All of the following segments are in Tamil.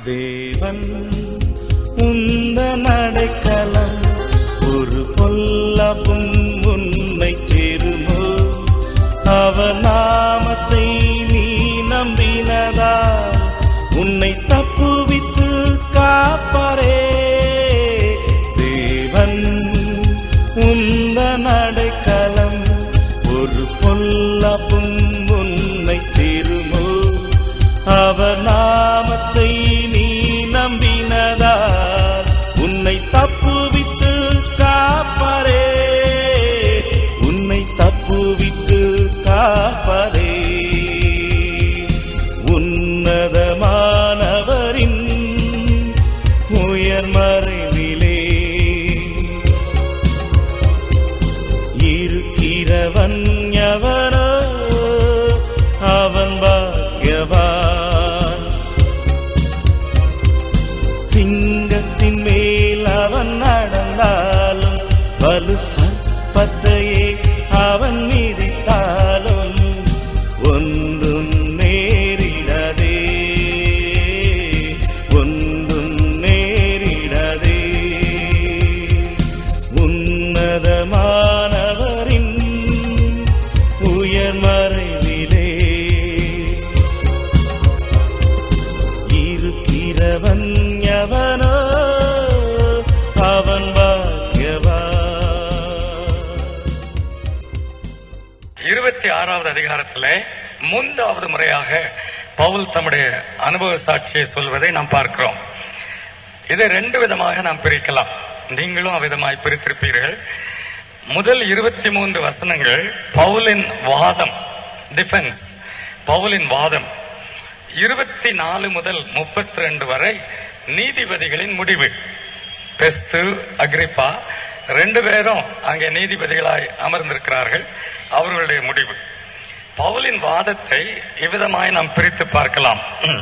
தேவன் உந்த நடைக்கலம் ஒரு பொல்லப்பும் உன்னை சேருமோ அவர் நாமத்தை நீ நம்பினதா உன்னை தப்புவித்து காப்பரே தேவன் உந்த நடைக்கலம் ஒரு பொல்லப்பும் உன்னை சேருமோ அவர் நாமத்தை நீ நம்பினதால் உன்னை தப்புவித்து காப்பரே உன்னை தப்புவித்து காப்பரே உன்னதமானவரின் உயர் மறைவிலே இருக்கிறவன் எவனோ அவன் பாக்கியவான் சிங்கத்தின் மேல் அவன் நடந்தாலும் வலு சர்ப்பத்தையே அவன் மிதித்தாலும் ஒன்றும் நேரிடதே ஒன்றும் நேரிடதே உன்னதமானவரின் உயர் மறைவிலே இருக்கிறவன் எவனோ அவன் பாக்கியவான் இருபத்தி ஆறாவது அதிகாரத்திலே மூன்றாவது முறையாக பவுல் தம்முடைய அனுபவ சாட்சியை சொல்வதை நாம் பார்க்கிறோம் இதை ரெண்டு விதமாக நாம் பிரிக்கலாம் நீங்களும் அவ்விதமாய் பிரித்திருப்பீர்கள் முதல் இருபத்தி மூன்று வசனங்கள் பவுலின் வாதம் டிஃபென்ஸ் பவுலின் வாதம் இருபத்தி நாலு முதல் முப்பத்தி ரெண்டு வரை நீதிபதிகளின் முடிவு பெஸ்து அக்ரிப்பா ரெண்டு பேரும் அங்கே நீதிபதிகளாய் அமர்ந்திருக்கிறார்கள் அவர்களுடைய முடிவு பவுலின் வாதத்தை இவ்விதமாய் நாம் பிரித்து பார்க்கலாம்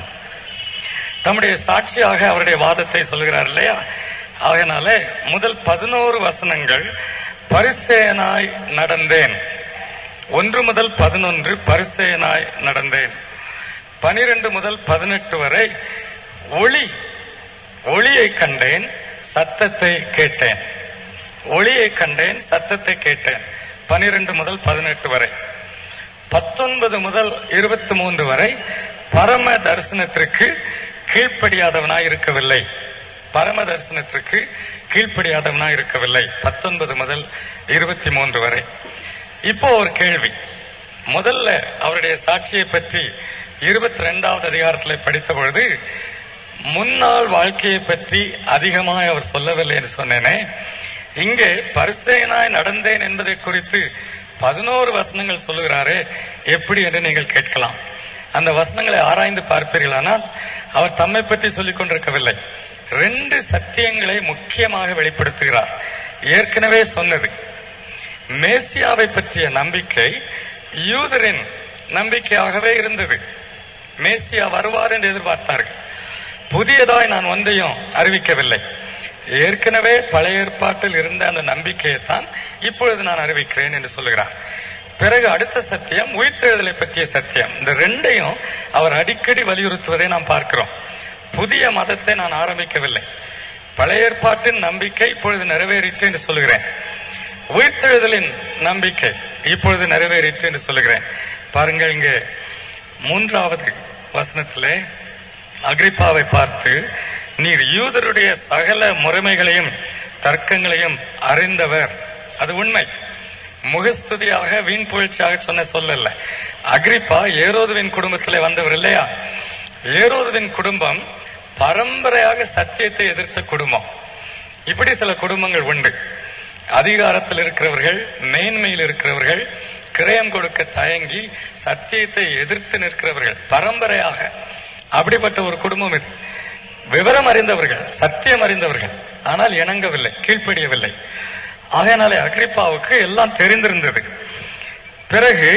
தம்முடைய சாட்சியாக அவருடைய வாதத்தை சொல்கிறார் இல்லையா அதனால முதல் பதினோரு வசனங்கள் பரிசேனாய் நடந்தேன் ஒன்று முதல் பதினொன்று பரிசேனாய் நடந்தேன் பனிரெண்டு முதல் பதினெட்டு வரை ஒளி ஒளியை கண்டேன் சத்தத்தை கேட்டேன் ஒளியை கண்டேன் சத்தத்தை கேட்டேன் பனிரெண்டு முதல் பதினெட்டு வரை பத்தொன்பது முதல் இருபத்தி மூன்று வரை பரம தரிசனத்திற்கு கீழ்ப்படியாதவனாய் இருக்கவில்லை பரம தரிசனத்திற்கு கீழ்ப்படியாதவனாய் இருக்கவில்லை பத்தொன்பது முதல் இருபத்தி மூன்று வரை இப்போ ஒரு கேள்வி முதல்ல அவருடைய சாட்சியை பற்றி இருபத்தி ரெண்டாவது அதிகாரத்தில் படித்த பொழுது முன்னாள் வாழ்க்கையை பற்றி அதிகமாய் அவர் சொல்லவில்லை என்று சொன்னேனே இங்கே பரிசேனாய் நடந்தேன் என்பதை குறித்து பதினோரு வசனங்கள் சொல்லுகிறாரே எப்படி என்று நீங்கள் கேட்கலாம் அந்த வசனங்களை ஆராய்ந்து பார்ப்பீர்களானால் அவர் தம்மை பற்றி சொல்லிக் கொண்டிருக்கவில்லை ரெண்டு சத்தியங்களை முக்கியமாக வெளிப்படுத்துகிறார் ஏற்கனவே சொன்னது மேசியாவை பற்றிய நம்பிக்கை யூதரின் நம்பிக்கையாகவே இருந்தது மேசியா வருவார் என்று எதிர்பார்த்தார்கள் புதியதாய் நான் ஒன்றையும் அறிவிக்கவில்லை ஏற்கனவே பழைய ஏற்பாட்டில் இருந்த அந்த நம்பிக்கையை தான் இப்பொழுது நான் அறிவிக்கிறேன் என்று சொல்லுகிறார் பிறகு அடுத்த சத்தியம் உயிர்த்தெழுதலை பற்றிய சத்தியம் இந்த ரெண்டையும் அவர் அடிக்கடி வலியுறுத்துவதை நாம் பார்க்கிறோம் புதிய மதத்தை நான் ஆரம்பிக்கவில்லை பழைய ஏற்பாட்டின் நம்பிக்கை இப்பொழுது நிறைவேறிற்று என்று சொல்லுகிறேன் உயிர்த்தெழுதலின் நம்பிக்கை இப்பொழுது நிறைவேறிற்று என்று சொல்லுகிறேன் பாருங்கள் இங்கே மூன்றாவது வசனத்திலே அக்ரிப்பாவை பார்த்து நீர் யூதருடைய சகல முறைமைகளையும் தர்க்கங்களையும் அறிந்தவர் அது உண்மை முகஸ்துதியாக வீண் புகழ்ச்சியாக சொன்ன சொல்லல அக்ரிப்பா ஏரோதுவின் குடும்பத்திலே வந்தவர் இல்லையா ஏரோதுவின் குடும்பம் பரம்பரையாக சத்தியத்தை எதிர்த்த குடும்பம் இப்படி சில குடும்பங்கள் உண்டு அதிகாரத்தில் இருக்கிறவர்கள் மேன்மையில் இருக்கிறவர்கள் கிரயம் கொடுக்க தயங்கி சத்தியத்தை எதிர்த்து நிற்கிறவர்கள் பரம்பரையாக அப்படிப்பட்ட ஒரு குடும்பம் இது விவரம் அறிந்தவர்கள் சத்தியம் அறிந்தவர்கள் ஆனால் இணங்கவில்லை கீழ்ப்படியவில்லை அதனாலே அக்ரிப்பாவுக்கு எல்லாம் தெரிந்திருந்தது பிறகு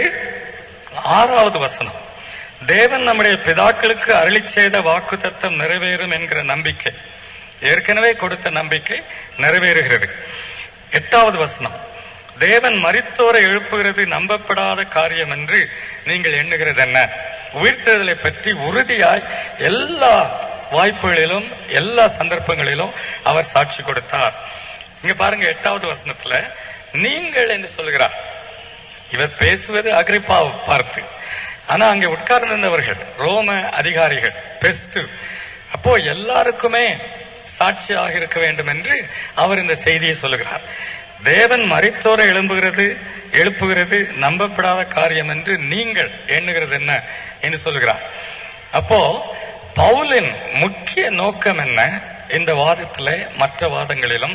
ஆறாவது வசனம் தேவன் நம்முடைய பிதாக்களுக்கு அருளி செய்த வாக்கு தத்தம் நிறைவேறும் என்கிற நம்பிக்கை ஏற்கனவே கொடுத்த நம்பிக்கை நிறைவேறுகிறது எட்டாவது வசனம் தேவன் மரித்தோரை எழுப்புகிறது நம்பப்படாத காரியம் என்று நீங்கள் எண்ணுகிறது என்ன உயிர்த்தெழுதலை பற்றி உறுதியாய் எல்லா வாய்ப்புகளிலும் எல்லா சந்தர்ப்பங்களிலும் அவர் சாட்சி கொடுத்தார் இங்க பாருங்க எட்டாவது வசனத்துல நீங்கள் என்று சொல்கிறார் இவர் பேசுவது அக்ரிப்பாவை பார்த்து ஆனா அங்கே உட்கார்ந்திருந்தவர்கள் ரோம அதிகாரிகள் பெஸ்து அப்போ எல்லாருக்குமே சாட்சியாக இருக்க வேண்டும் என்று அவர் இந்த செய்தியை சொல்லுகிறார் தேவன் மரித்தோரை எழும்புகிறது எழுப்புகிறது நம்பப்படாத காரியம் என்று நீங்கள் எண்ணுகிறது என்ன என்று சொல்லுகிறார் அப்போ பவுலின் முக்கிய நோக்கம் என்ன இந்த வாதத்திலே மற்ற வாதங்களிலும்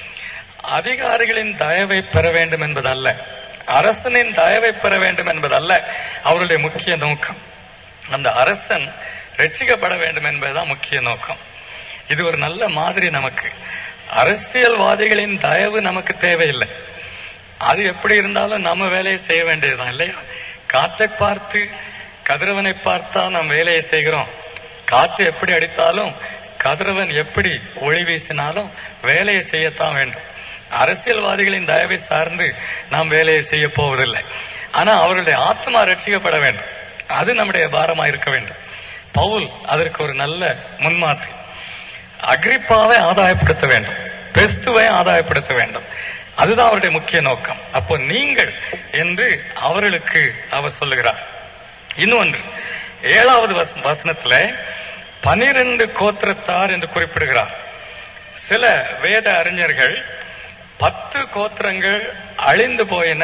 அதிகாரிகளின் தயவை பெற வேண்டும் என்பதல்ல அரசனின் தயவை பெற வேண்டும் என்பதல்ல அவருடைய முக்கிய நோக்கம் அந்த அரசன் ரட்சிக்கப்பட வேண்டும் என்பதுதான் முக்கிய நோக்கம் இது ஒரு நல்ல மாதிரி நமக்கு அரசியல்வாதிகளின் தயவு நமக்கு தேவையில்லை அது எப்படி இருந்தாலும் நம்ம வேலையை செய்ய வேண்டியதுதான் இல்லையா காற்றை பார்த்து கதிரவனை பார்த்தா நாம் வேலையை செய்கிறோம் காற்று எப்படி அடித்தாலும் கதிரவன் எப்படி ஒளி வீசினாலும் வேலையை செய்யத்தான் வேண்டும் அரசியல்வாதிகளின் தயவை சார்ந்து நாம் வேலையை செய்ய போவதில்லை ஆனா அவருடைய ஆத்மா ரட்சிக்கப்பட வேண்டும் அது நம்முடைய பாரமா இருக்க வேண்டும் பவுல் அதற்கு ஒரு நல்ல முன்மாதிரி அக்ரிப்பாவை ஆதாயப்படுத்த வேண்டும் பெஸ்துவை ஆதாயப்படுத்த வேண்டும் அதுதான் அவருடைய முக்கிய நோக்கம் அப்போ நீங்கள் என்று அவர்களுக்கு அவர் சொல்லுகிறார் இன்னொன்று ஏழாவது வச- வசனத்துல பனிரெண்டு கோத்திரத்தார் என்று குறிப்பிடுகிறார் சில வேத அறிஞர்கள் பத்து கோத்திரங்கள் அழிந்து போயின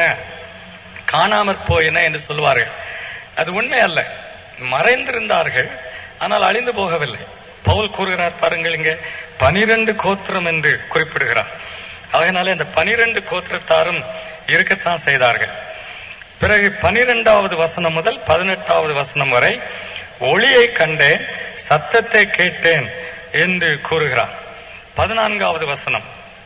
காணாமற் போயின என்று சொல்வார்கள் அது உண்மை அல்ல மறைந்திருந்தார்கள் ஆனால் அழிந்து போகவில்லை பவுல் கூறுகிறார் பாருங்கள் இங்கே பனிரெண்டு கோத்திரம் என்று குறிப்பிடுகிறார் அதனாலே அந்த பனிரெண்டு கோத்திரத்தாரும் இருக்கத்தான் செய்தார்கள் பிறகு பனிரெண்டாவது வசனம் முதல் பதினெட்டாவது வசனம் வரை ஒளியை கண்டேன் சத்தத்தை கேட்டேன் என்று கூறுகிறார் பதினான்காவது வசனம்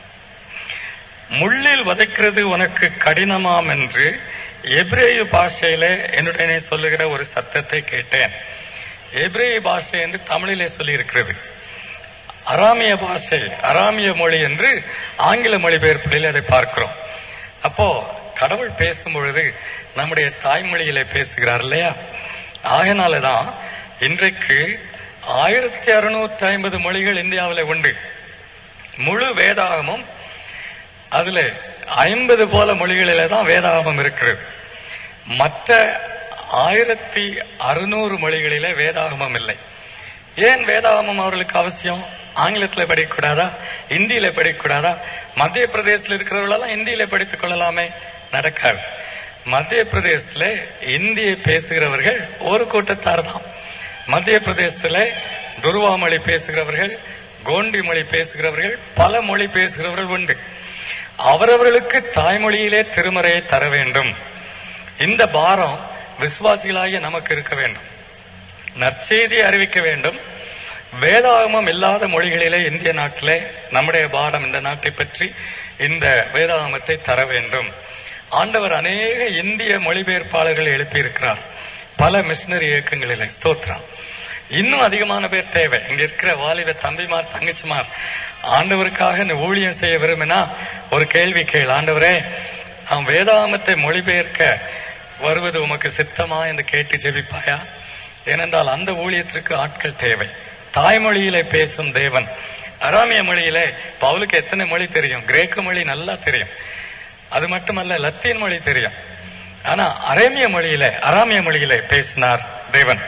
முள்ளில் வதைக்கிறது உனக்கு கடினமாம் என்று எபிரேய பாஷையிலே என்னுடனே சொல்லுகிற ஒரு சத்தத்தை கேட்டேன் எபிரேய பாஷை என்று தமிழிலே சொல்லி இருக்கிறது அராமிய பாஷை அராமிய மொழி என்று ஆங்கில மொழிபெயர்ப்பில் அதை பார்க்கிறோம் அப்போ கடவுள் பேசும் பொழுது நம்முடைய தாய்மொழியிலே பேசுகிறார் இல்லையா ஆகையினாலதான் இன்றைக்கு ஆயிரத்தி அறுநூற்றி ஐம்பது மொழிகள் இந்தியாவில் உண்டு முழு வேதாகமும் அதுல ஐம்பது போல மொழிகளிலே தான் வேதாகமம் இருக்கிறது மற்ற ஆயிரத்தி அறுநூறு மொழிகளிலே வேதாகமம் இல்லை ஏன் வேதாகமம் அவர்களுக்கு அவசியம் ஆங்கிலத்தில் படிக்கக்கூடாதா இந்தியில படிக்கக்கூடாதா மத்திய பிரதேசத்தில் இருக்கிறவர்களெல்லாம் இந்தியில படித்துக் கொள்ளலாமே நடக்காது மத்திய பிரதேசத்துல இந்தியை பேசுகிறவர்கள் ஒரு கூட்டத்தார் தான் மத்திய பிரதேசத்துல துருவா மொழி பேசுகிறவர்கள் கோண்டி மொழி பேசுகிறவர்கள் பல மொழி பேசுகிறவர்கள் உண்டு அவரவர்களுக்கு தாய்மொழியிலே திருமறையை தர வேண்டும் இந்த பாரம் விசுவாசிகளாகிய நமக்கு இருக்க வேண்டும் நற்செய்தியை அறிவிக்க வேண்டும் வேதாகமம் இல்லாத மொழிகளிலே இந்திய நாட்டிலே நம்முடைய பாரம் இந்த நாட்டை பற்றி இந்த வேதாகமத்தை தர வேண்டும் ஆண்டவர் அநேக இந்திய மொழிபெயர்ப்பாளர்கள் எழுப்பியிருக்கிறார் பல மிஷினரி இயக்கங்களிலே ஸ்தோத்திரம் இன்னும் அதிகமான பேர் தேவை இங்க இருக்கிற வாலிப தம்பிமார் தங்கச்சிமார் ஆண்டவருக்காக நீ ஊழியம் செய்ய விரும்பினா ஒரு கேள்வி கேள் ஆண்டவரே அவன் வேதாகமத்தை மொழிபெயர்க்க வருவது உமக்கு சித்தமா என்று கேட்டு ஜெபிப்பாயா ஏனென்றால் அந்த ஊழியத்திற்கு ஆட்கள் தேவை தாய்மொழியிலே பேசும் தேவன் அராமிய மொழியிலே பவுலுக்கு எத்தனை மொழி தெரியும் கிரேக்க மொழி நல்லா தெரியும் அது மட்டுமல்ல லத்தீன் மொழி தெரியும் ஆனா அரேமிய மொழியிலே அராமிய மொழியிலே பேசினார் தேவன்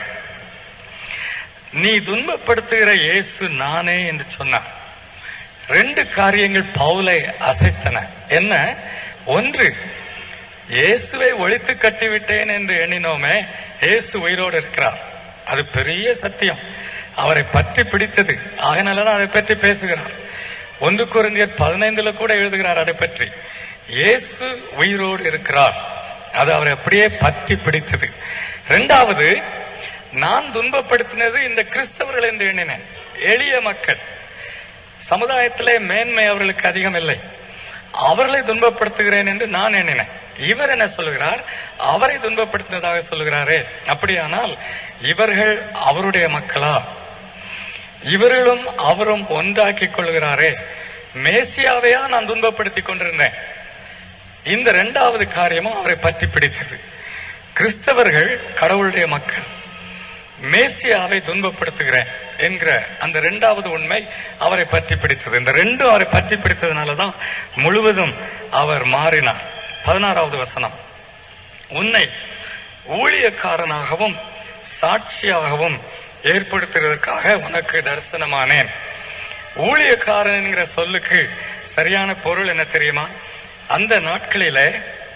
நீ துன்பப்படுத்துகிற இயேசு நானே என்று சொன்னார் ரெண்டு காரியங்கள் பவுலை அசைத்தன என்ன ஒன்று இயேசுவை ஒழித்து கட்டிவிட்டேன் என்று எண்ணினோமே இயேசு உயிரோடு இருக்கிறார் அது பெரிய சத்தியம் அவரை பற்றி பிடித்தது ஆகையினாலதான் அதை பற்றி பேசுகிறார் ஒன்று குருந்தியர் பதினைந்துல கூட எழுதுகிறார் அதை பற்றி இயேசு உயிரோடு இருக்கிறார் அது அவரை அப்படியே பற்றி பிடித்தது இரண்டாவது நான் துன்பப்படுத்தினது இந்த கிறிஸ்தவர்கள் என்று எண்ணினேன் எளிய மக்கள் சமுதாயத்திலே மேன்மை அவர்களுக்கு அதிகம் இல்லை அவர்களை துன்பப்படுத்துகிறேன் என்று நான் எண்ணினேன் இவர் என்ன சொல்லுகிறார் அவரை துன்பப்படுத்தினதாக சொல்லுகிறாரே அப்படியானால் இவர்கள் அவருடைய மக்களா இவர்களும் அவரும் ஒன்றாக்கிக் கொள்கிறாரே மேசியாவையா நான் துன்பப்படுத்தி கொண்டிருந்தேன் இந்த இரண்டாவது காரியமும் அவரை பற்றி பிடித்தது கிறிஸ்தவர்கள் கடவுளுடைய மக்கள் மேசியாவை துன்பப்படுத்துகிறேன் என்கிற அந்த இரண்டாவது உண்மை அவரை பற்றி பிடித்தது இந்த ரெண்டும் அவரை பற்றி பிடித்ததுனால தான் முழுவதும் அவர் மாறினார் பதினாறாவது வசனம் உன்னை ஊழியக்காரனாகவும் சாட்சியாகவும் ஏற்படுத்துவதற்காக உனக்கு தரிசனமானேன் ஊழியக்காரன் என்கிற சொல்லுக்கு சரியான பொருள் என்ன தெரியுமா அந்த நாட்களிலே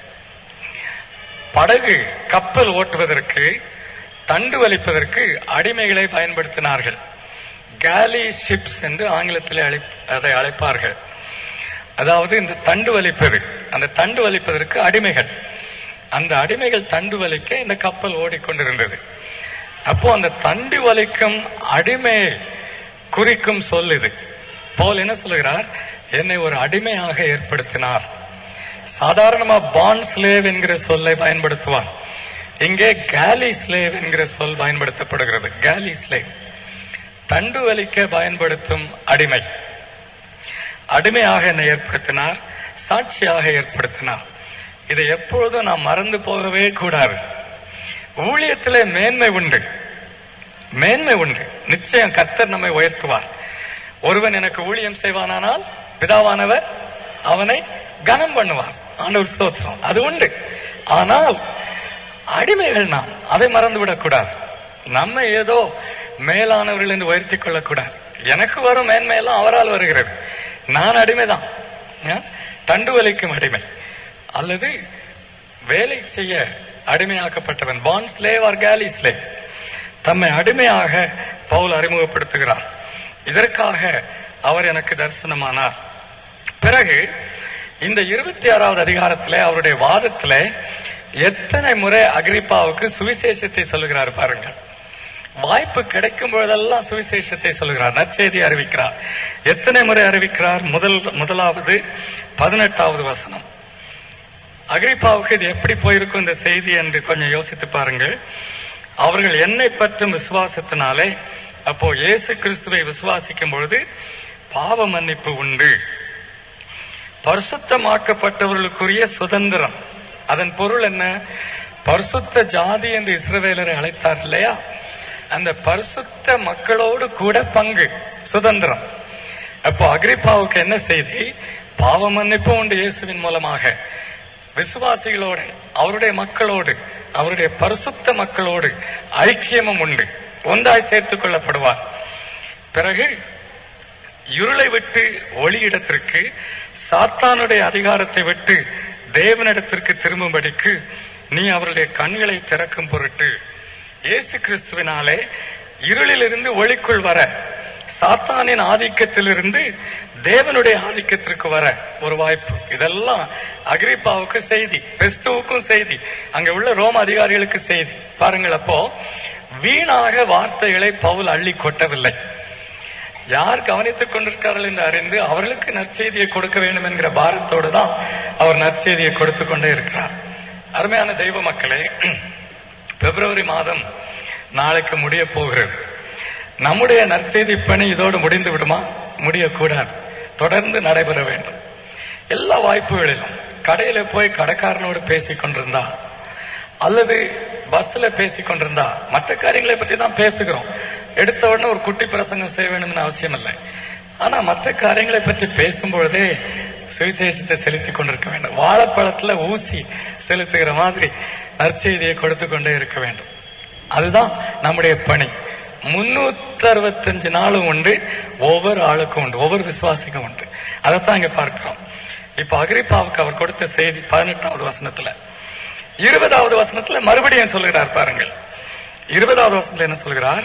படகு கப்பல் ஓட்டுவதற்கு தண்டு வலிப்பதற்கு அடிமைகளை பயன்படுத்தினார்கள் கேலி ஷிப்ஸ் என்று ஆங்கிலத்திலே அழை அதை அழைப்பார்கள் அதாவது இந்த தண்டு வலிப்பது அந்த தண்டு வலிப்பதற்கு அடிமைகள் அந்த அடிமைகள் தண்டு வலிக்க இந்த கப்பல் ஓடிக்கொண்டிருந்தது அப்போ அந்த தண்டு வலிக்கும் அடிமையை குறிக்கும் சொல் இது பவுல் என்ன சொல்லுகிறார் என்னை ஒரு அடிமையாக ஏற்படுத்தினார் சாதாரணமா பான் ஸ்லேவ் என்கிற சொல்லை பயன்படுத்துவான் இங்கே கேலி ஸ்லேவ் என்கிற சொல் பயன்படுத்தப்படுகிறது கேலி ஸ்லேவ் தண்டு வலிக்க பயன்படுத்தும் அடிமை அடிமையாக என்னை ஏற்படுத்தினார் சாட்சியாக ஏற்படுத்தினார் இதை எப்பொழுதும் நாம் மறந்து போகவே கூடாது ஊழியத்திலே மேன்மை உண்டு மேன்மை உண்டு நிச்சயம் கர்த்தர் நம்மை உயர்த்துவார் ஒருவன் எனக்கு ஊழியம் செய்வானானால் பிதாவானவர் அவனை கனம் பண்ணுவார் ஆண்டவர் ஸ்தோத்திரம் அது உண்டு ஆனால் அடிமைகள் நாம் அதை மறந்து விடக்கூடாது நம்ம ஏதோ மேலானவர்கள் என்று உயர்த்தி கொள்ளக்கூடாது எனக்கு வரும் மேன்மையெல்லாம் அவரால் வருகிறது நான் அடிமைதான் ஆ? தண்டு வலிக்கும் அடிமை அல்லது வேலை செய்ய அடிமையாக்கப்பட்டவன் bond slave or galley slave தம்மை அடிமையாக பவுல் அறிமுகப்படுத்துகிறார் இதற்காக அவர் எனக்கு தரிசனமானார் பிறகு இந்த இருபத்தி ஆறாவது அதிகாரத்திலே அவருடைய வாதத்திலே எத்தனை முறை அகிரிப்பாவுக்கு சுவிசேஷத்தை சொல்லுகிறார் பாருங்கள் வாய்ப்பு கிடைக்கும் பொழுதெல்லாம் சுவிசேஷத்தை சொல்லுகிறார் நற்செய்தி அறிவிக்கிறார் எத்தனை முறை அறிவிக்கிறார் முதல் முதலாவது பதினெட்டாவது வசனம் அகிரிப்பாவுக்கு இது எப்படி போயிருக்கும் இந்த செய்தி என்று கொஞ்சம் யோசித்து பாருங்கள் அவர்கள் என்னை பற்றும் விசுவாசத்தினாலே அப்போ இயேசு கிறிஸ்துவை விசுவாசிக்கும் பொழுது பாவ மன்னிப்பு உண்டு பரிசுத்தமாக்கப்பட்டவர்களுக்குரிய சுதந்திரம் அதன் பொருள் என்ன பரிசுத்த ஜாதி என்று இஸ்ரவேலரை அழைத்தார் இல்லையா அந்த பரிசுத்த மக்களோடு கூட பங்கு சுதந்திரம் அப்போ அக்ரிப்பாவுக்கு என்ன செய்தி பாவ மன்னிப்பு உண்டு இயேசுவின் மூலமாக விசுவாசிகளோடு அவருடைய மக்களோடு அவருடைய பரிசுத்த மக்களோடு ஐக்கியமும் உண்டு ஒன்றாய் சேர்த்துக் கொள்ளப்படுவார் பிறகு இருளை விட்டு ஒளியிடத்திற்கு சாத்தானுடைய அதிகாரத்தை விட்டு தேவனிடத்திற்கு திரும்பும்படிக்கு நீ அவருடைய கண்களை திறக்கும் பொருட்டு இயேசு கிறிஸ்துவினாலே இருளிலிருந்து ஒளிக்குள் வர சாத்தானின் ஆதிக்கத்திலிருந்து தேவனுடைய ஆதிக்கத்திற்கு வர ஒரு வாய்ப்பு இதெல்லாம் அகிரிப்பாவுக்கு செய்தி கிறிஸ்துவுக்கும் செய்தி அங்க உள்ள ரோம அதிகாரிகளுக்கு செய்தி பாருங்கள் அப்போ வீணாக வார்த்தைகளை பவுல் அள்ளி கொட்டவில்லை யார் கவனித்துக் கொண்டிருக்கிறார்கள் என்று அறிந்து அவர்களுக்கு நற்செய்தியை கொடுக்க வேண்டும் என்கிற பாரத்தோடு தான் அவர் நற்செய்தியை கொடுத்து கொண்டே இருக்கிறார் அருமையான தெய்வ மக்களே பிப்ரவரி மாதம் நாளைக்கு முடிய போகிறது நம்முடைய நற்செய்தி பணி இதோடு முடிந்து விடுமா முடியக்கூடாது தொடர்ந்து நடைபெற வேண்டும் எல்லா வாய்ப்புகளிலும் கடையில போய் கடைக்காரனோடு பேசிக் கொண்டிருந்தா அல்லது பஸ்ல பேசிக் கொண்டிருந்தா மற்ற காரியங்களை பற்றி தான் பேசுகிறோம் எடுத்த உடனே ஒரு குட்டி பிரசங்கம் செய்ய வேண்டும்னு அவசியம் இல்லை ஆனா மற்ற காரியங்களை பற்றி பேசும் பொழுதே சுவிசேஷத்தை செலுத்திக் கொண்டிருக்க வேண்டும் வாழைப்பழத்துல ஊசி செலுத்துகிற மாதிரி நற்செய்தியை கொடுத்து கொண்டே இருக்க வேண்டும் அதுதான் நம்முடைய பணி முன்னூத்தி அறுபத்தஞ்சு நாளும் உண்டு ஒவ்வொரு ஆளுக்கும் உண்டு ஒவ்வொரு விசுவாசிக்கும் உண்டு அதைத்தான் இங்க பார்க்கிறோம் இப்ப அகிரிப்பாவுக்கு அவர் கொடுத்த செய்தி பதினெட்டாவது வசனத்துல இருபதாவது வசனத்துல மறுபடியும் சொல்லுகிறார் பாருங்கள் இருபதாவது வசனத்துல என்ன சொல்கிறார்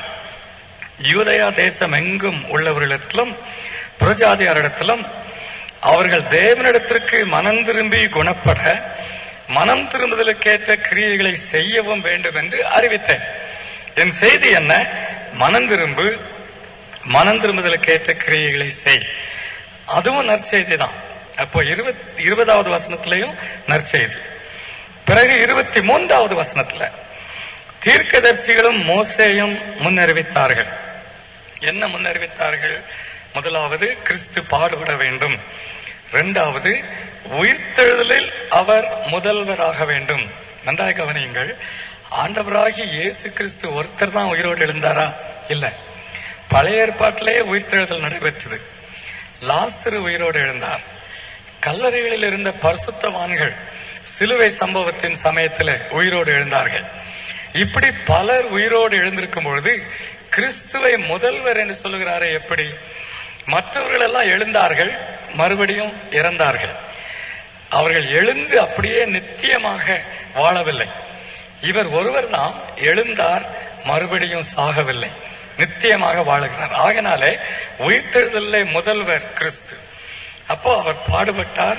யூதயா தேசம் எங்கும் உள்ளவர்களிடத்திலும் புரஜாதியாரிடத்திலும் அவர்கள் தேவனிடத்திற்கு மனம் திரும்பி குணப்பட மனம் திரும்புதலுக்கேற்ற கிரியைகளை செய்யவும் வேண்டும் என்று அறிவித்தேன் என் செய்தி என்ன மனம் திரும்பு மனம் திரும்புதலுக்கேற்ற கிரியைகளை செய் அதுவும் நற்செய்தி தான் அப்போ இருபத் இருபதாவது வசனத்திலையும் நற்செய்தி பிறகு இருபத்தி மூன்றாவது வசனத்துல தீர்க்கதரிசிகளும் மோசேயும் முன்னறிவித்தார்கள் என்ன முன்னறிவித்தார்கள் முதலாவது கிறிஸ்து பாடுபட வேண்டும் இரண்டாவது உயிர்த்தெழுதலில் அவர் முதல்வராக வேண்டும் நன்றாக கவனியுங்கள் ஆண்டவராகி இயேசு கிறிஸ்து ஒருத்தர் தான் உயிரோடு எழுந்தாரா இல்ல பழைய ஏற்பாட்டிலேயே உயிர்த்தெழுதல் நடைபெற்றது லாசரு உயிரோடு எழுந்தார் கல்லறைகளில் இருந்த பரிசுத்தவான்கள் சிலுவை சம்பவத்தின் சமயத்துல உயிரோடு எழுந்தார்கள் இப்படி பலர் உயிரோடு எழுந்திருக்கும் பொழுது கிறிஸ்துவை முதல்வர் என்று சொல்லுகிறாரே எப்படி மற்றவர்கள் எல்லாம் எழுந்தார்கள் மறுபடியும் இறந்தார்கள் அவர்கள் எழுந்து அப்படியே நித்தியமாக வாழவில்லை இவர் ஒருவர் தான் எழுந்தார் மறுபடியும் சாகவில்லை நித்தியமாக வாழுகிறார் ஆகினாலே உயிர்த்தெழுதலே முதல்வர் கிறிஸ்து அப்போ அவர் பாடுபட்டார்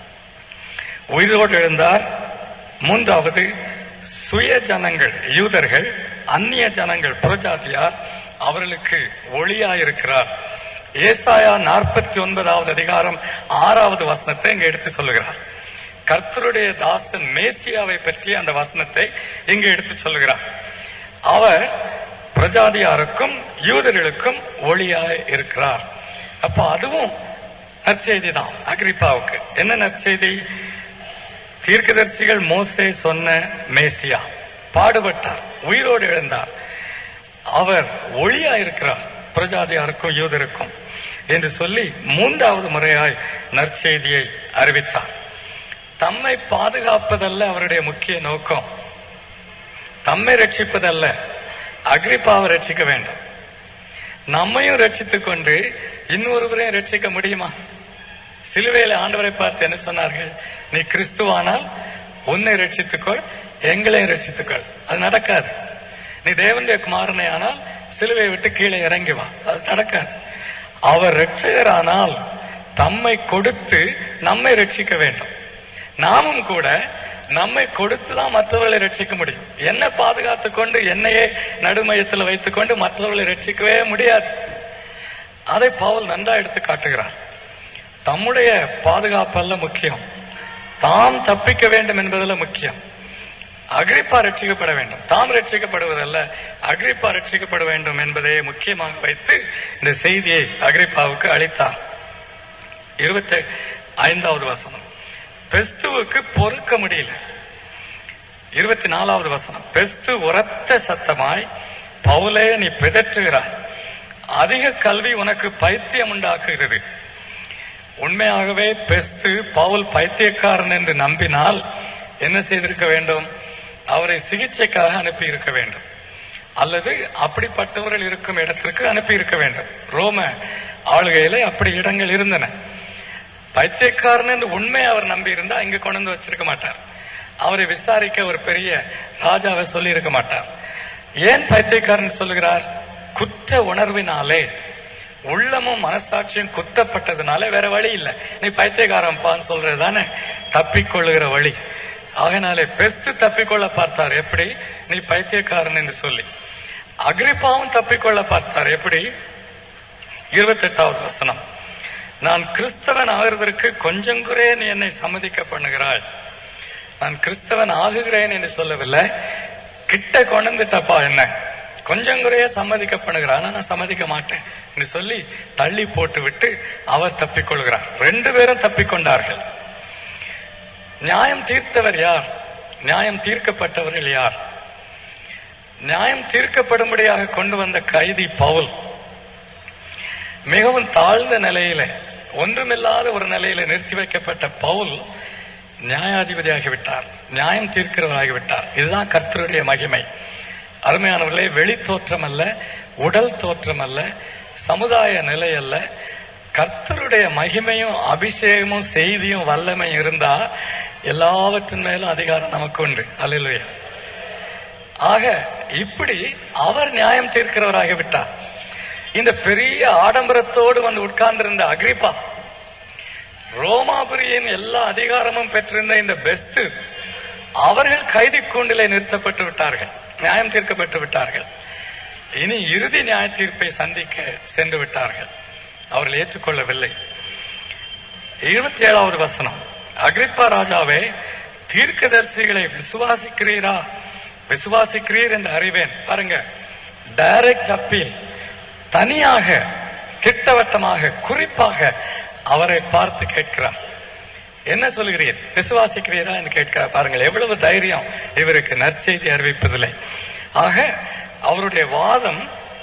உயிரோடு எழுந்தார் மூன்றாவது சுய ஜனங்கள் யூதர்கள் அந்நிய ஜனங்கள் புறஜாதியார் அவர்களுக்கு ஒளியாயிருக்கிறார் ஏசாயா நாற்பத்தி ஒன்பதாவது அதிகாரம் ஆறாவது வசனத்தை இங்க எடுத்து சொல்லுகிறார் கர்த்தருடைய தாசன் மேசியாவை பற்றி அந்த வசனத்தை இங்கு எடுத்து சொல்லுகிறார் அவர் பிரஜாதியாருக்கும் யூதர்களுக்கும் ஒளியாய் இருக்கிறார் அப்ப அதுவும் நற்செய்தி தான் அக்ரிப்பாவுக்கு என்ன நற்செய்தி தீர்க்கதரிசிகள் மோசே சொன்ன மேசியா பாடுபட்டார் உயிரோடு எழுந்தார் அவர் ஒளியா இருக்கிறார் பிரஜாதியாருக்கும் யூதருக்கும் என்று சொல்லி மூன்றாவது முறையாய் நற்செய்தியை அறிவித்தார் தம்மை பாதுகாப்பதல்ல அவருடைய முக்கிய நோக்கம் தம்மை ரட்சிப்பதல்ல அக்ரிப்பாவை ரட்சிக்க வேண்டும் நம்மையும் ரட்சித்துக் கொண்டு இன்னொருவரையும் ரட்சிக்க முடியுமா சிலுவையில ஆண்டவரை பார்த்து என்ன சொன்னார்கள் நீ கிறிஸ்துவானால் உன்னை ரட்சித்துக்கொள் எங்களையும் ரட்சித்துக்கொள் அது நடக்காது நீ தேவனுடைய குமாரனை ஆனால் சிலுவையை விட்டு கீழே இறங்கி வா அது நடக்காது அவர் ரட்சகரானால் தம்மை கொடுத்து நம்மை ரட்சிக்க வேண்டும் நாமும் கூட நம்மை கொடுத்து தான் மற்றவர்களை ரட்சிக்க முடியும் என்ன பாதுகாத்து கொண்டு என்னையே நடுமையத்தில் வைத்துக்கொண்டு மற்றவர்களை ரட்சிக்கவே முடியாது அதை பவுல் நன்றா எடுத்து காட்டுகிறார் தம்முடைய பாதுகாப்பல்ல முக்கியம் தாம் தப்பிக்க வேண்டும் என்பதில் முக்கியம் அக்ரிப்பா ரட்சிக்கப்பட வேண்டும் தாம் ரட்சிக்கப்படுவதல்ல அக்ரிப்பா ரட்சிக்கப்பட வேண்டும் என்பதை முக்கியமாக வைத்து இந்த செய்தியை அக்ரிப்பாவுக்கு அளித்தார் இருபத்தி ஐந்தாவது வசனம் பெஸ்துவுக்கு பொறுக்க முடியல இருபத்தி நாலாவது வசனம் பெஸ்து உரத்த சத்தமாய் பவுலே நீ பிதற்றுகிறாய் அதிக கல்வி உனக்கு பைத்தியம் உண்டாக்குகிறது உண்மையாகவே பெஸ்து பவுல் பைத்தியக்காரன் என்று நம்பினால் என்ன செய்திருக்க வேண்டும் அவரை சிகிச்சைக்காக அனுப்பி இருக்க வேண்டும் அல்லது அப்படிப்பட்டவர்கள் இருக்கும் இடத்திற்கு அனுப்பி இருக்க வேண்டும் ரோம ஆளுகையில அப்படி இடங்கள் இருந்தன பைத்தியக்காரன் என்று உண்மை அவர் நம்பி இருந்தா இங்க கொண்டு வந்து வச்சிருக்க மாட்டார் அவரை விசாரிக்க ஒரு பெரிய ராஜாவை சொல்லி இருக்க மாட்டார் ஏன் பைத்தியக்காரன் சொல்லுகிறார் குற்ற உணர்வினாலே உள்ளமும் மனசாட்சியும் குத்தப்பட்டதுனால வேற வழி இல்லை நீ பைத்தியக்காரன்பான்னு சொல்றது தானே தப்பிக்கொள்ளுகிற வழி ஆகினாலே பெஸ்து தப்பிக்கொள்ள பார்த்தார் எப்படி நீ பைத்தியக்காரன் என்று சொல்லி அக்ரிப்பாவும் தப்பிக்கொள்ள பார்த்தார் எப்படி இருபத்தி எட்டாவது வசனம் நான் கிறிஸ்தவன் ஆகிறதற்கு கொஞ்சம் குறைய நீ என்னை சம்மதிக்க பண்ணுகிறாய் நான் கிறிஸ்தவன் ஆகுகிறேன் என்று சொல்லவில்லை கிட்ட கொண்டுட்டப்பா என்ன கொஞ்சம் குறைய சம்மதிக்க பண்ணுகிறான் நான் சம்மதிக்க மாட்டேன் என்று சொல்லி தள்ளி போட்டு விட்டு அவர் தப்பிக்கொள்கிறார் ரெண்டு பேரும் தப்பிக்கொண்டார்கள் நியாயம் தீர்த்தவர் யார் நியாயம் தீர்க்கப்பட்டவர்கள் யார் நியாயம் தீர்க்கப்படும்படியாக கொண்டு வந்த கைதி பவுல் மிகவும் தாழ்ந்த நிலையில ஒன்றுமில்லாத ஒரு நிலையில நிறுத்தி வைக்கப்பட்ட பவுல் நியாயாதிபதியாகிவிட்டார் நியாயம் தீர்க்கிறவராகிவிட்டார் இதுதான் கர்த்தருடைய மகிமை அருமையானவர்களே வெளி தோற்றம் அல்ல உடல் தோற்றம் அல்ல சமுதாய நிலை அல்ல கர்த்தருடைய மகிமையும் அபிஷேகமும் செய்தியும் வல்லமையும் இருந்தா எல்லாவற்றின் மேலும் அதிகாரம் நமக்கு உண்டு அல்லையா ஆக இப்படி அவர் நியாயம் தீர்க்கிறவராகி விட்டார் இந்த பெரிய ஆடம்பரத்தோடு வந்து உட்கார்ந்திருந்த அக்ரிப்பா ரோமாபுரியின் எல்லா அதிகாரமும் பெற்றிருந்த இந்த பெஸ்து அவர்கள் கைதி கூண்டிலே நிறுத்தப்பட்டு விட்டார்கள் நியாயம் தீர்க்கப்பட்டு விட்டார்கள் இனி இறுதி நியாய தீர்ப்பை சந்திக்க சென்று விட்டார்கள் அவர்கள் ஏற்றுக்கொள்ளவில்லை இருபத்தி ஏழாவது வசனம் அக்ரிப்பா ராஜாவே தீர்க்கதரிசிகளை விசுவாசிக்கிறீரா விசுவாசிக்கிறீர் என்று அறிவேன் பாருங்க டைரக்ட் அப்பீல் தனியாக திட்டவட்டமாக குறிப்பாக அவரை பார்த்து கேட்கிறார் என்ன சொல்கிறீர் விசுவாசிக்கிறீரா என்று கேட்கிறார் பாருங்கள் எவ்வளவு தைரியம் இவருக்கு நற்செய்தி அறிவிப்பதில்லை ஆக அவருடைய வாதம்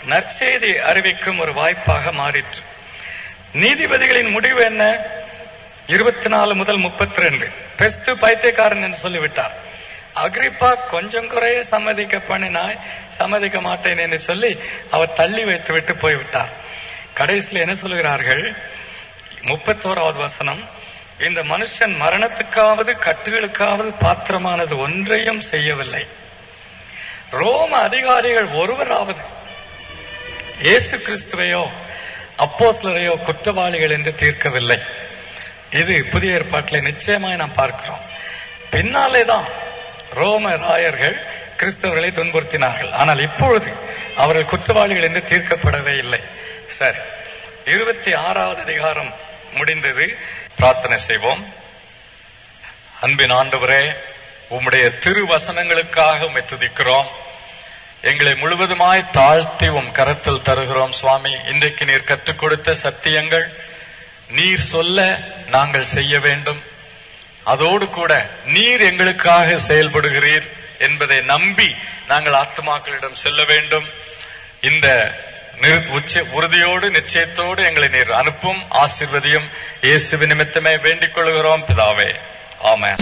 நற்செய்தி அறிவிக்கும் ஒரு வாய்ப்பாக மாறிற்று நீதிபதிகளின் முடிவு என்ன இருபத்தி நாலு முதல் முப்பத்தி ரெண்டு பெஸ்து பைத்தியக்காரன் என்று சொல்லிவிட்டார் அக்ரிப்பா கொஞ்சம் குறைய சம்மதிக்க பண்ணினாய் சம்மதிக்க மாட்டேன் என்று சொல்லி அவர் தள்ளி வைத்து விட்டு போய்விட்டார் கடைசியில் என்ன சொல்கிறார்கள் முப்பத்தோராவது வசனம் இந்த மனுஷன் மரணத்துக்காவது கட்டுகளுக்காவது பாத்திரமானது ஒன்றையும் செய்யவில்லை ரோம அதிகாரிகள் ஒருவராவது இயேசு கிறிஸ்துவையோ அப்போஸ்லரையோ குற்றவாளிகள் என்று தீர்க்கவில்லை இது புதிய ஏற்பாட்டில் நிச்சயமாய் நாம் பார்க்கிறோம் பின்னாலே தான் ரோம ராயர்கள் கிறிஸ்தவர்களை துன்புறுத்தினார்கள் ஆனால் இப்பொழுது அவர்கள் குற்றவாளிகள் என்று தீர்க்கப்படவே இல்லை சரி இருபத்தி ஆறாவது அதிகாரம் முடிந்தது பிரார்த்தனை செய்வோம் அன்பின் ஆண்டவரே உம்முடைய திருவசனங்களுக்காக உம்மை துதிக்கிறோம் எங்களை முழுவதுமாய் தாழ்த்தி உம் கரத்தில் தருகிறோம் சுவாமி இன்றைக்கு நீர் கற்றுக் கொடுத்த சத்தியங்கள் நீர் சொல்ல நாங்கள் செய்ய வேண்டும் அதோடு கூட நீர் எங்களுக்காக செயல்படுகிறீர் என்பதை நம்பி நாங்கள் ஆத்மாக்களிடம் செல்ல வேண்டும் இந்த நிறு- உச்ச உறுதியோடு நிச்சயத்தோடு எங்களை நீர் அனுப்பும் ஆசிர்வதியும் இயேசு நிமித்தமே வேண்டிக் கொள்கிறோம் பிதாவே ஆமென்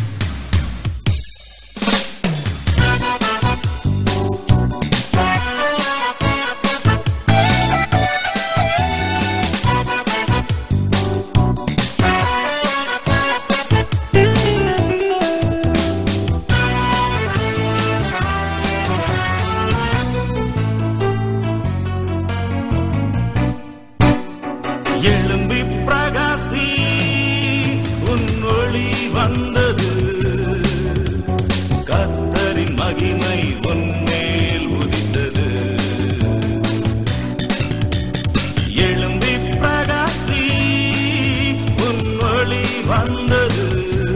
எழும்பி பிரகாசி உன் ஒளி வந்தது கத்தரின் மகிமை உன் மேல் உதித்தது எழும்பி பிரகாசி உன் ஒளி வந்தது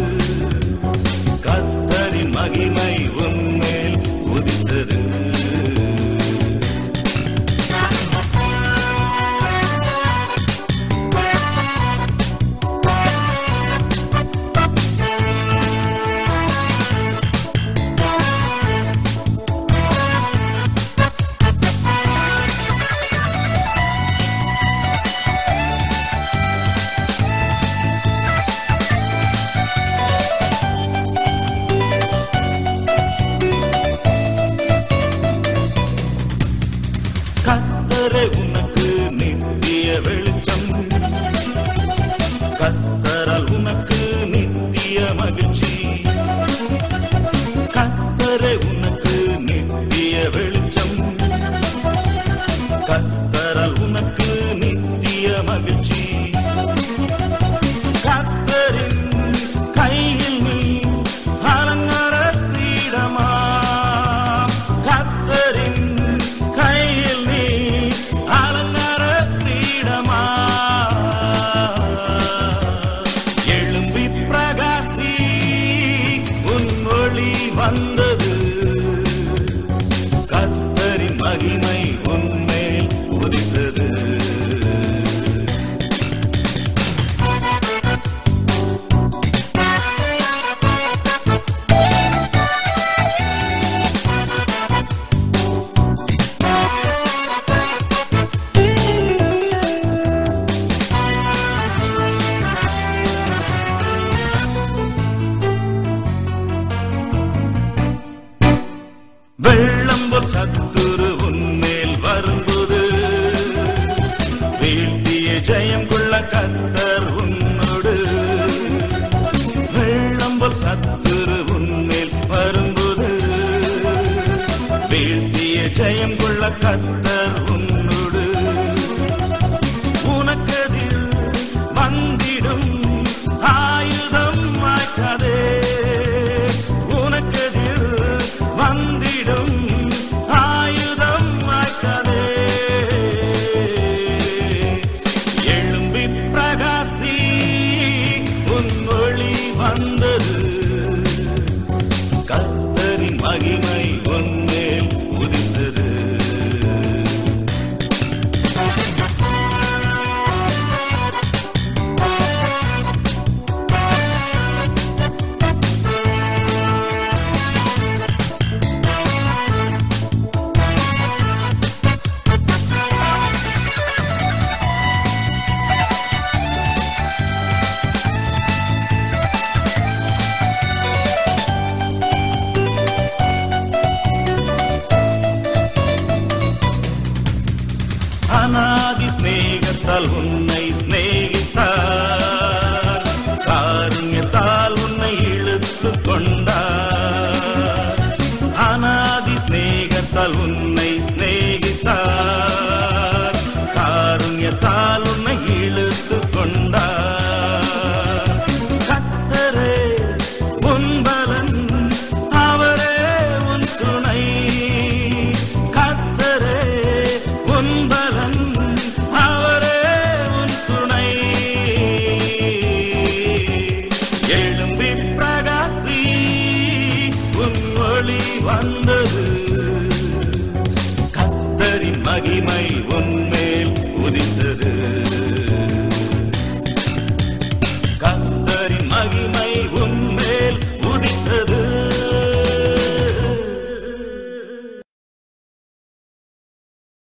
கத்தரின் மகிமை உன் மேல் உதித்தது கத்தரை உனக்கு நித்திய வெளிச்சம் கத்தரால் உனக்கு நித்திய மகிழ்ச்சி கத்தரை உனக்கு நித்திய வெளிச்சம் கத்தரால் உனக்கு நித்திய மகிழ்ச்சி கத்தரின் கையில் நீ அலங்கார கிரீடமா கத்தரின் கையில் நீ அலங்கார கிரீடமா எழும்பி பிரகாசி உன் ஒளி வந்தது கத்தரின் மகிமை உன்மேல் உதித்தது வெள்ளம் போல் சத்துரு உன்மேல் வரும்போது வீழ்த்திய ஜெயம் கொள்ள கத்தர் உன்னோடு வெள்ளம் போல் சத்துரு உன்மேல் வரும்போது வீழ்த்திய ஜெயம் கொள்ள கத்தர் உன்னோடு உனக்கதில் வந்திடும் ஆயுதம் மாய்க்காதே உனக்கதில் வந்திடும் ஆயுதம் மாய்க்காதே எழும்பி பிரகாசி உன் ஒளி வந்தது கத்தரின் மகிமை உன்மேல் உதித்தது ஸ்நேகத்தால் உன்னை சிநேகித்தார் காருண்யத்தால் உன்னை இழுத்து கொண்டார் அனாதி சிநேகத்தால் உன்னை சிநேகித்தார் காருண்யத்தால் உன்னை இழுத்து கொண்டார் கத்தரே உன் பலன் அவரே உன் துணை கத்தரே உன் பலன் அவரே உன் துணை எழும்பி பிரகாசி உன் ஒளி வந்தது கத்தரின் மகிமை உன்மேல் உதித்தது